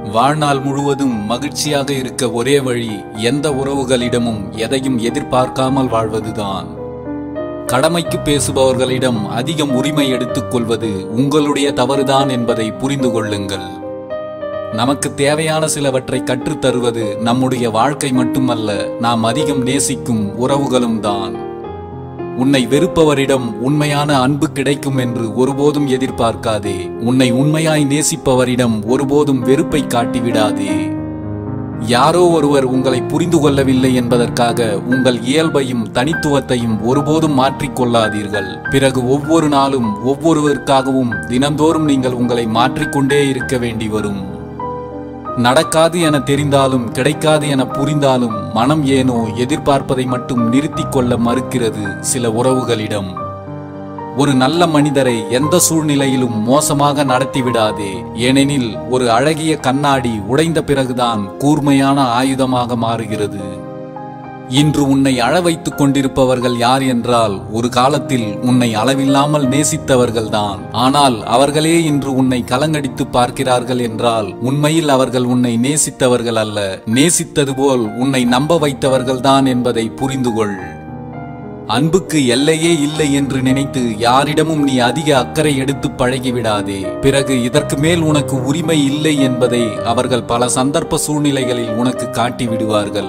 வாழ்நாள் முழுவதும் மகிழ்ச்சியாக இருக்க ஒரே வழி எந்த உறவுகளிடமும் எதையும் எதிர்பார்க்காமல் வாழ்வதுதான் கடமைக்கு பேசுபவர்களிடம் அதிகம் உரிமை எடுத்துக் கொள்வது உங்களுடைய தவறுதான் என்பதை புரிந்து கொள்ளுங்கள் நமக்கு தேவையான சிலவற்றை கற்றுத் தருவது நம்முடைய வாழ்க்கை மட்டுமல்ல நாம் அதிகம் நேசிக்கும் உறவுகளும் தான் உன்னை வெறுப்பவரிடம் உண்மையான அன்பு கிடைக்கும் என்று ஒருபோதும் எதிர்பார்க்காதே உன்னை உண்மையாய் நேசிப்பவரிடம் ஒருபோதும் வெறுப்பை காட்டிவிடாதே யாரோ ஒருவர் உங்களை புரிந்து கொள்ளவில்லை என்பதற்காக உங்கள் இயல்பையும் தனித்துவத்தையும் ஒருபோதும் மாற்றிக் கொள்ளாதீர்கள் பிறகு ஒவ்வொரு நாளும் ஒவ்வொருவருக்காகவும் தினந்தோறும் நீங்கள் உங்களை மாற்றிக்கொண்டே இருக்க வேண்டி வரும் நடக்காது என தெரிந்தாலும் கிடைக்காது என புரிந்தாலும் மனம் ஏனோ எதிர்பார்ப்பதை மட்டும் நிறுத்திக் கொள்ள மறுக்கிறது சில உறவுகளிடம் ஒரு நல்ல மனிதரை எந்த சூழ்நிலையிலும் மோசமாக நடத்திவிடாதே ஏனெனில் ஒரு அழகிய கண்ணாடி உடைந்த பிறகுதான் கூர்மையான ஆயுதமாக மாறுகிறது இன்று உன்னை அழ வைத்துக் கொண்டிருப்பவர்கள் யார் என்றால் ஒரு காலத்தில் உன்னை அளவில்லாமல் நேசித்தவர்கள்தான் ஆனால் அவர்களே இன்று உன்னை கலங்கடித்து பார்க்கிறார்கள் என்றால் உண்மையில் அவர்கள் உன்னை நேசித்தவர்கள் அல்ல நேசித்தது போல் உன்னை நம்ப வைத்தவர்கள்தான் என்பதை புரிந்து கொள் அன்புக்கு எல்லையே இல்லை என்று நினைத்து யாரிடமும் நீ அதிக அக்கறை எடுத்து பழகிவிடாதே பிறகு இதற்கு மேல் உனக்கு உரிமை இல்லை என்பதை அவர்கள் பல சந்தர்ப்ப சூழ்நிலைகளில் உனக்கு காட்டி விடுவார்கள்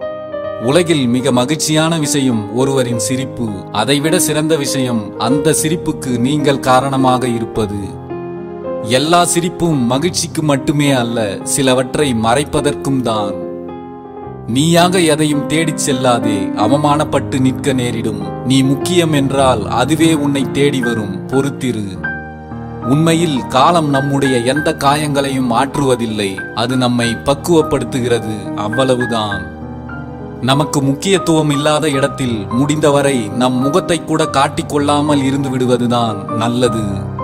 உலகில் மிக மகிழ்ச்சியான விஷயம் ஒருவரின் சிரிப்பு அதைவிட சிறந்த விஷயம் அந்த சிரிப்புக்கு நீங்கள் காரணமாக இருப்பது எல்லா சிரிப்பும் மகிழ்ச்சிக்கு மட்டுமே அல்ல சிலவற்றை மறைப்பதற்கும் தான் நீயாக எதையும் தேடிச் செல்லாதே அவமானப்பட்டு நிற்க நேரிடும் நீ முக்கியம் என்றால் அதுவே உன்னை தேடி வரும் பொறுத்திரு உண்மையில் காலம் நம்முடைய எந்த காயங்களையும் மாற்றுவதில்லை அது நம்மை பக்குவப்படுத்துகிறது அவ்வளவுதான் நமக்கு முக்கியத்துவம் இல்லாத இடத்தில் முடிந்தவரை நம் முகத்தை கூட காட்டிக்கொள்ளாமல் இருந்து விடுவதுதான் நல்லது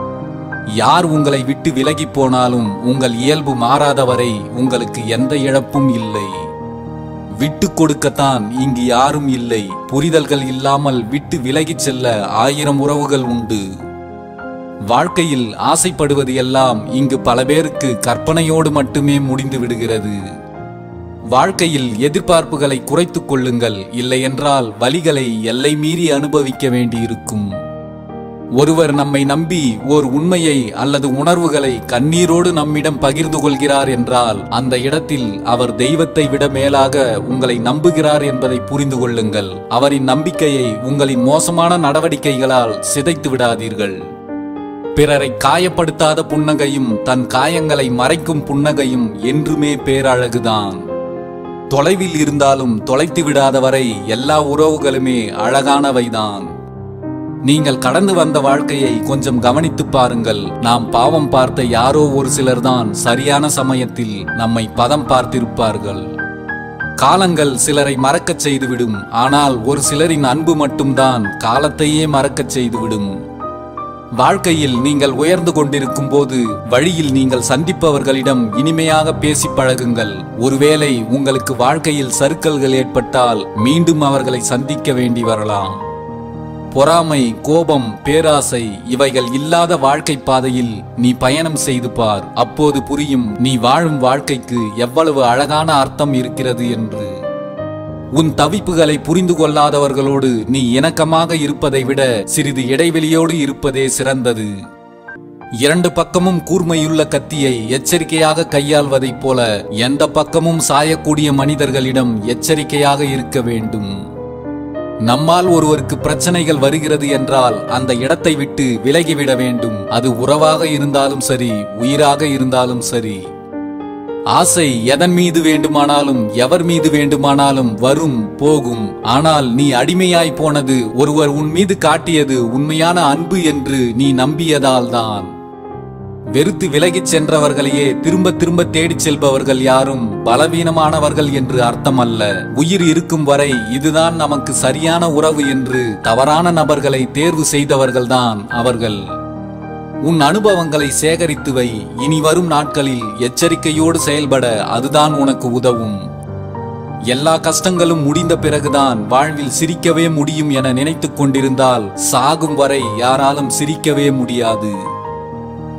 யார் உங்களை விட்டு விலகி போனாலும் உங்கள் இயல்பு மாறாதவரை உங்களுக்கு எந்த இழப்பும் இல்லை விட்டு கொடுக்கத்தான் இங்கு யாரும் இல்லை புரிதல்கள் இல்லாமல் விட்டு விலகிச் செல்ல ஆயிரம் உறவுகள் உண்டு வாழ்க்கையில் ஆசைப்படுவது எல்லாம் இங்கு பல பேருக்கு கற்பனையோடு மட்டுமே முடிந்து விடுகிறது வாழ்க்கையில் எதிர்பார்ப்புகளை குறைத்துக் கொள்ளுங்கள் இல்லையென்றால் வலிகளை எல்லை மீறி அனுபவிக்க வேண்டியிருக்கும் ஒருவர் நம்மை நம்பி ஓர் உண்மையை அல்லது உணர்வுகளை கண்ணீரோடு நம்மிடம் பகிர்ந்து கொள்கிறார் என்றால் அந்த இடத்தில் அவர் தெய்வத்தை விட மேலாக உங்களை நம்புகிறார் என்பதை புரிந்து கொள்ளுங்கள் அவரின் நம்பிக்கையை உங்களின் மோசமான நடவடிக்கைகளால் சிதைத்து விடாதீர்கள் பிறரை காயப்படுத்தாத புன்னகையும் தன் காயங்களை மறைக்கும் புன்னகையும் என்றுமே பேரழகுதான் தொலைவில் இருந்தாலும் தொலைத்து விடாதவரை எல்லா உறவுகளுமே அழகானவைதான் நீங்கள் கடந்து வந்த வாழ்க்கையை கொஞ்சம் கவனித்து பாருங்கள் நாம் பாவம் பார்த்த யாரோ ஒரு சிலர்தான் சரியான சமயத்தில் நம்மை பதம் பார்த்திருப்பார்கள் காலங்கள் சிலரை மறக்கச் செய்துவிடும் ஆனால் ஒரு சிலரின் அன்பு மட்டும்தான் காலத்தையே மறக்கச் செய்துவிடும் வாழ்க்கையில் நீங்கள் உயர்ந்து கொண்டிருக்கும் போது வழியில் நீங்கள் சந்திப்பவர்களிடம் இனிமையாக பேசி பழகுங்கள் ஒருவேளை உங்களுக்கு வாழ்க்கையில் சறுக்கல்கள் ஏற்பட்டால் மீண்டும் அவர்களை சந்திக்க வேண்டி வரலாம் பொறாமை கோபம் பேராசை இவைகள் இல்லாத வாழ்க்கை பாதையில் நீ பயணம் செய்து பார் அப்போது புரியும் நீ வாழும் வாழ்க்கைக்கு எவ்வளவு அழகான அர்த்தம் இருக்கிறது என்று உன் தவிப்புகளை புரிந்து கொள்ளாதவர்களோடு நீ இணக்கமாக இருப்பதை விட சிறிது இடைவெளியோடு இருப்பதே சிறந்தது இரண்டு பக்கமும் கூர்மையுள்ள கத்தியை எச்சரிக்கையாக கையாள்வதைப் போல எந்த பக்கமும் சாயக்கூடிய மனிதர்களிடம் எச்சரிக்கையாக இருக்க வேண்டும் நம்மால் ஒருவருக்கு பிரச்சனைகள் வருகிறது என்றால் அந்த இடத்தை விட்டு விலகிவிட வேண்டும் அது உறவாக இருந்தாலும் சரி உயிராக இருந்தாலும் சரி ஆசை எதன் மீது வேண்டுமானாலும் எவர் மீது வேண்டுமானாலும் வரும் போகும் ஆனால் நீ அடிமையாய் போனது ஒருவர் உன் மீது காட்டியது உண்மையான அன்பு என்று நீ நம்பியதால் தான் வெறுத்து விலகிச் சென்றவர்களையே திரும்ப திரும்ப தேடிச் செல்பவர்கள் யாரும் பலவீனமானவர்கள் என்று அர்த்தமல்ல உயிர் இருக்கும் வரை இதுதான் நமக்கு சரியான உறவு என்று தவறான நபர்களை தேர்வு செய்தவர்கள்தான் அவர்கள் உன் அனுபவங்களை சேகரித்து வை இனி வரும் நாட்களில் எச்சரிக்கையோடு செயல்பட அதுதான் உனக்கு உதவும் எல்லா கஷ்டங்களும் முடிந்த பிறகுதான் வாழ்வில் சிரிக்கவே முடியும் என நினைத்துக் கொண்டிருந்தால் சாகும் வரை யாராலும் சிரிக்கவே முடியாது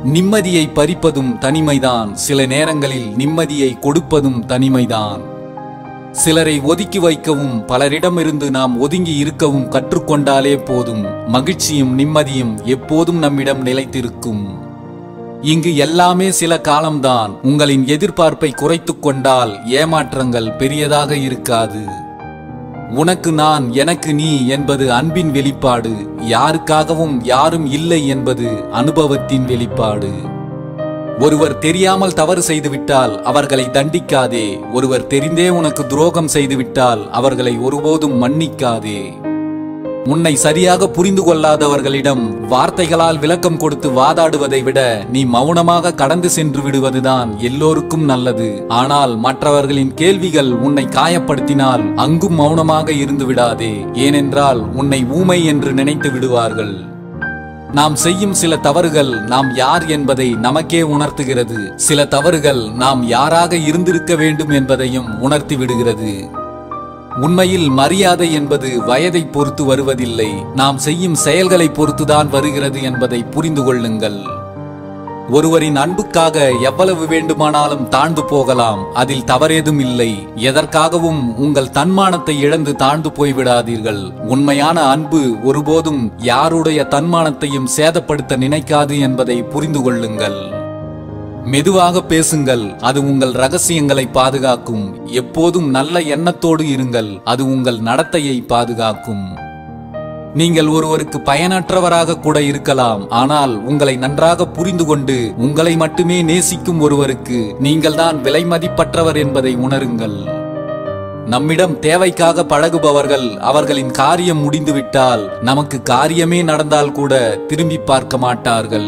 நிம்மதியை பறிப்பதும் தனிமைதான் சில நேரங்களில் நிம்மதியை கொடுப்பதும் தனிமைதான் சிலரை ஒதுக்கி வைக்கவும் பலரிடமிருந்து நாம் ஒதுங்கி இருக்கவும் கற்றுக்கொண்டாலே போதும் மகிழ்ச்சியும் நிம்மதியும் எப்போதும் நம்மிடம் நிலைத்திருக்கும் இங்கு எல்லாமே சில காலம்தான் உங்களின் எதிர்பார்ப்பை குறைத்துக் கொண்டால் ஏமாற்றங்கள் பெரியதாக இருக்காது உனக்கு நான் எனக்கு நீ என்பது அன்பின் வெளிப்பாடு யாருக்காகவும் யாரும் இல்லை என்பது அனுபவத்தின் வெளிப்பாடு ஒருவர் தெரியாமல் தவறு செய்துவிட்டால் அவர்களை தண்டிக்காதே ஒருவர் தெரிந்தே உனக்கு துரோகம் செய்துவிட்டால் அவர்களை ஒருபோதும் மன்னிக்காதே உன்னை சரியாக புரிந்து கொள்ளாதவர்களிடம் வார்த்தைகளால் விளக்கம் கொடுத்து வாதாடுவதை விட நீ மௌனமாக கடந்து சென்று விடுவதுதான் எல்லோருக்கும் நல்லது ஆனால் மற்றவர்களின் கேள்விகள் உன்னை காயப்படுத்தினால் அங்கும் மௌனமாக இருந்து விடாதே ஏனென்றால் உன்னை ஊமை என்று நினைத்து விடுவார்கள் நாம் செய்யும் சில தவறுகள் நாம் யார் என்பதை நமக்கே உணர்த்துகிறது சில தவறுகள் நாம் யாராக இருந்திருக்க வேண்டும் என்பதையும் உணர்த்தி விடுகிறது உண்மையில் மரியாதை என்பது வயதை பொறுத்து வருவதில்லை நாம் செய்யும் செயல்களை பொறுத்துதான் வருகிறது என்பதை புரிந்து கொள்ளுங்கள் ஒருவரின் அன்புக்காக எவ்வளவு வேண்டுமானாலும் தாழ்ந்து போகலாம் அதில் தவறேதும் இல்லை எதற்காகவும் உங்கள் தன்மானத்தை இழந்து தாழ்ந்து போய்விடாதீர்கள் உண்மையான அன்பு ஒருபோதும் யாருடைய தன்மானத்தையும் சேதப்படுத்த நினைக்காது என்பதை புரிந்து கொள்ளுங்கள் மெதுவாக பேசுங்கள் அது உங்கள் ரகசியங்களை பாதுகாக்கும் எப்போதும் நல்ல எண்ணத்தோடு இருங்கள் அது உங்கள் நடத்தையை பாதுகாக்கும் நீங்கள் ஒருவருக்கு பயனற்றவராக கூட இருக்கலாம் ஆனால் உங்களை நன்றாக புரிந்து கொண்டு உங்களை மட்டுமே நேசிக்கும் ஒருவருக்கு நீங்கள்தான் விலை மதிப்பற்றவர் என்பதை உணருங்கள் நம்மிடம் தேவைக்காக பழகுபவர்கள் அவர்களின் காரியம் முடிந்துவிட்டால் நமக்கு காரியமே நடந்தால் கூட திரும்பி பார்க்க மாட்டார்கள்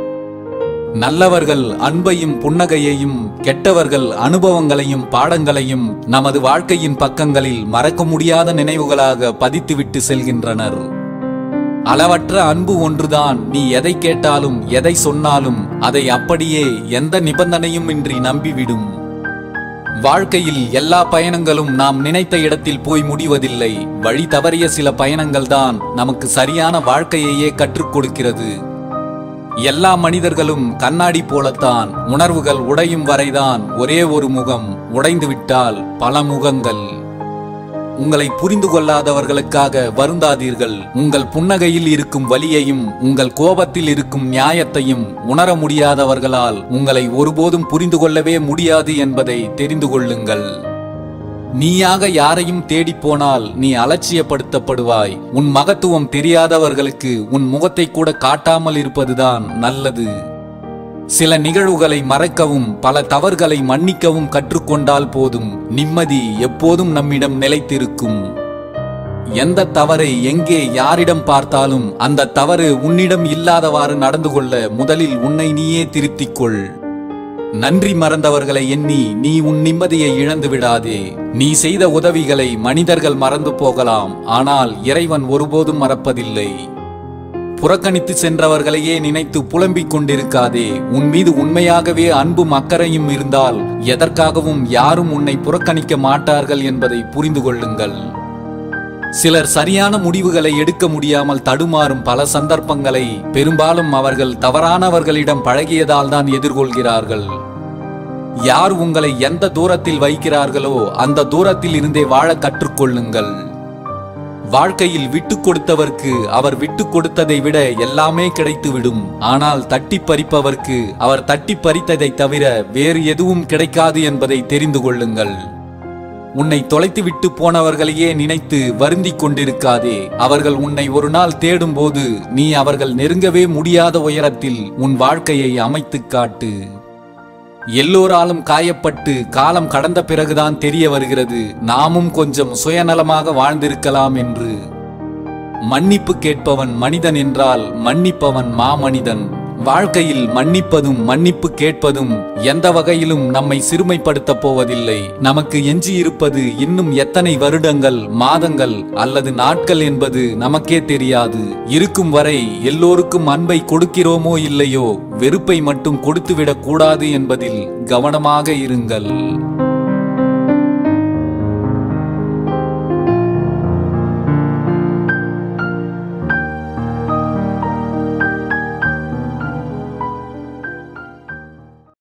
நல்லவர்கள் அன்பையும் புன்னகையையும் கெட்டவர்கள் அனுபவங்களையும் பாடங்களையும் நமது வாழ்க்கையின் பக்கங்களில் மறக்க முடியாத நினைவுகளாக பதித்துவிட்டு செல்கின்றனர் அளவற்ற அன்பு ஒன்றுதான் நீ எதை கேட்டாலும் எதை சொன்னாலும் அதை அப்படியே எந்த நிபந்தனையும் இன்றி நம்பிவிடும் வாழ்க்கையில் எல்லா பயணங்களும் நாம் நினைத்த இடத்தில் போய் முடிவதில்லை வழி தவறிய சில பயணங்கள்தான் நமக்கு சரியான வாழ்க்கையையே கற்றுக் கொடுக்கிறது எல்லா மனிதர்களும் கண்ணாடி போலத்தான் உணர்வுகள் உடையும் வரைதான் ஒரே ஒரு முகம் உடைந்துவிட்டால் பல முகங்கள் உங்களை புரிந்து கொள்ளாதவர்களுக்காக வருந்தாதீர்கள் உங்கள் புன்னகையில் இருக்கும் வலியையும் உங்கள் கோபத்தில் இருக்கும் நியாயத்தையும் உணர முடியாதவர்களால் உங்களை ஒருபோதும் புரிந்து கொள்ளவே முடியாது என்பதை தெரிந்து கொள்ளுங்கள் நீயாக யாரையும் தேடிப் போனால் நீ அலட்சியப்படுத்தப்படுவாய் உன் மகத்துவம் தெரியாதவர்களுக்கு உன் முகத்தை கூட காட்டாமல் இருப்பதுதான் நல்லது சில நிகழ்வுகளை மறக்கவும் பல தவறுகளை மன்னிக்கவும் கற்றுக்கொண்டால் போதும் நிம்மதி எப்போதும் நம்மிடம் நிலைத்திருக்கும் எந்த தவறை எங்கே யாரிடம் பார்த்தாலும் அந்த தவறு உன்னிடம் இல்லாதவாறு நடந்து கொள்ள முதலில் உன்னை நீயே திருத்திக் கொள் நன்றி மறந்தவர்களை எண்ணி நீ உன் நிம்மதியை இழந்து விடாதே நீ செய்த உதவிகளை மனிதர்கள் மறந்து போகலாம் ஆனால் இறைவன் ஒருபோதும் மறப்பதில்லை புறக்கணித்து சென்றவர்களையே நினைத்து புலம்பிக் கொண்டிருக்காதே உன் மீது உண்மையாகவே அன்பும் அக்கறையும் இருந்தால் எதற்காகவும் யாரும் உன்னை புறக்கணிக்க மாட்டார்கள் என்பதை புரிந்து கொள்ளுங்கள் சிலர் சரியான முடிவுகளை எடுக்க முடியாமல் தடுமாறும் பல சந்தர்ப்பங்களை பெரும்பாலும் அவர்கள் தவறானவர்களிடம் பழகியதால் தான் எதிர்கொள்கிறார்கள் யார் உங்களை எந்த தூரத்தில் வைக்கிறார்களோ அந்த தூரத்தில் இருந்தே வாழ கற்றுக்கொள்ளுங்கள் வாழ்க்கையில் விட்டு கொடுத்தவர்க்கு அவர் விட்டு கொடுத்ததை விட எல்லாமே கிடைத்துவிடும் ஆனால் தட்டி பறிப்பவர்க்கு அவர் தட்டி பறித்ததை தவிர வேறு எதுவும் கிடைக்காது என்பதை தெரிந்து கொள்ளுங்கள் உன்னை தொலைத்து விட்டு போனவர்களையே நினைத்து வருந்திக் கொண்டிருக்காதே அவர்கள் உன்னை ஒரு நாள் தேடும்போது நீ அவர்கள் நெருங்கவே முடியாத உயரத்தில் உன் வாழ்க்கையை அமைத்துக் காட்டு எல்லோராலும் காயப்பட்டு காலம் கடந்த பிறகுதான் தெரிய வருகிறது நாமும் கொஞ்சம் சுயநலமாக வாழ்ந்திருக்கலாம் என்று மன்னிப்பு கேட்பவன் மனிதன் என்றால் மன்னிப்பவன் மாமனிதன் வாழ்க்கையில் மன்னிப்பதும் மன்னிப்பு கேட்பதும் எந்த வகையிலும் நம்மை சிறுமைப்படுத்தப் போவதில்லை நமக்கு எஞ்சியிருப்பது இன்னும் எத்தனை வருடங்கள் மாதங்கள் அல்லது நாட்கள் என்பது நமக்கே தெரியாது இருக்கும் வரை எல்லோருக்கும் அன்பை கொடுக்கிறோமோ இல்லையோ வெறுப்பை மட்டும் கொடுத்துவிடக் கூடாது என்பதில் கவனமாக இருங்கள்